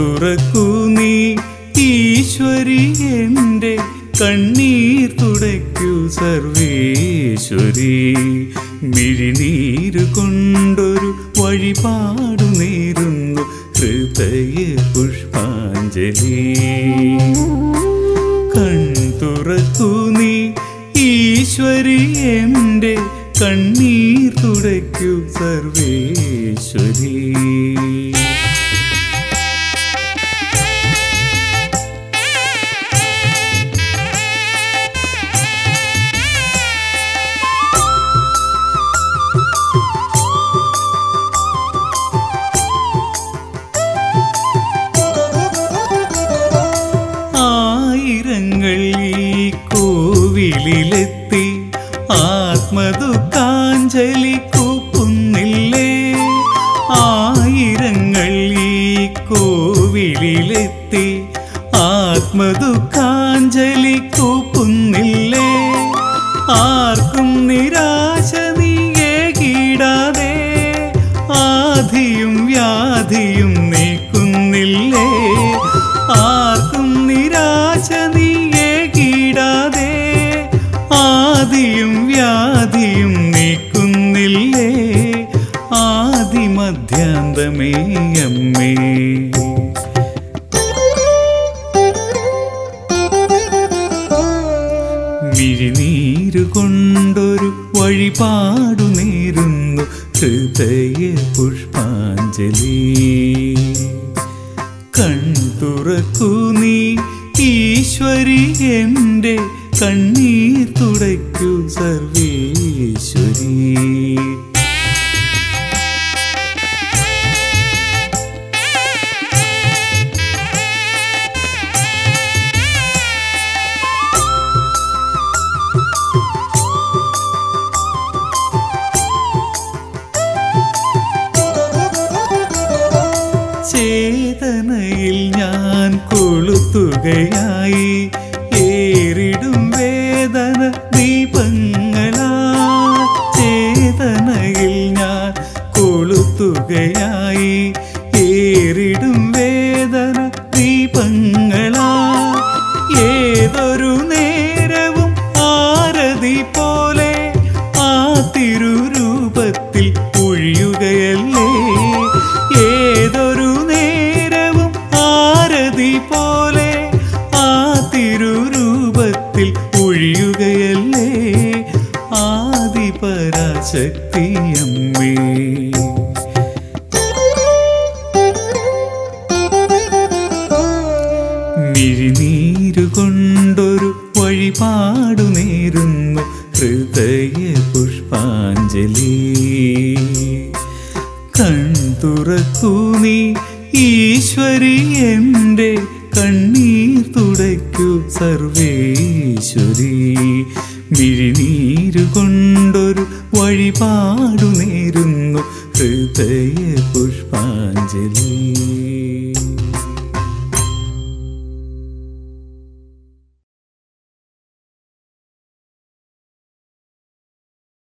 തുറക്കൂ നീ ഈശ്വരി എൻ്റെ കണ്ണീർ തുടയ്ക്കൂ സർവേശ്വരി മിഴിനീര് കൊണ്ടൊരു വഴിപാടു നേരുന്നു ഹൃദയ പുഷ്പാഞ്ജലി കൺ തുറക്കൂ നീ ഈശ്വരി എൻ്റെ കണ്ണീർ തുടയ്ക്കൂ സർവേശ്വരി ആയിരങ്ങൾ ഈ കോവിലെത്തി ആത്മദുഃഖാഞ്ജലി കൂപ്പുന്നില്ലേ ആയിരങ്ങൾ ഈ കോവിലെത്തി ആത്മദുഃഖാഞ്ജലി കൂപ്പുന്നില്ലേ ആർക്കും നിരാശ നീയേകിടാതെ ആധിയും വ്യാധിയും നീക്കുന്നില്ലേ ആർക്കും നിരാശ നീയേകിടാതെ ആദിയും വ്യാധിയും നീക്കുന്നില്ലേ ആദിമധ്യാന്തമേ അമ്മേ മിഴിനീരു കൊണ്ടൊരു വഴിപാടു നേരുന്നു ഹൃദയ പുഷ്പാഞ്ജലി കൺ തുറക്കൂ നീ ഈശ്വരി എൻ്റെ കണ്ണീർ തുടയ്ക്കൂ സർവേശ്വരി ചേതനയിൽ ഞാൻ കൊളുത്തുകയായി ഏറിടും വേദന ദീപങ്ങളാ ചേതനയിൽ ഞാൻ കൊളുത്തുകയായി ഏറിടും വേദന ദീപങ്ങളാ ഏതൊരു നേരവും ആരതി പോലെ ആ തിരുരൂപത്തിൽ ഒഴിയുകയല്ലേ ഏതൊരു നേരവും ആരതി പോലെ ആ തിരുരൂപത്തിൽ ഒഴിയുകയല്ലേ ആദിപരാശക്തിയമ്മേ മിഴിനീരു കൊണ്ടൊരു വഴിപാടു നേരുന്നു ഹൃദയ പുഷ്പാഞ്ജലി കൺ തുറക്കൂ നീ ഈശ്വരി എൻ്റെ കണ്ണീർ തുടയ്ക്കൂ സർവേശ്വരി മിഴിനീരു കൊണ്ടൊരു വഴിപാടു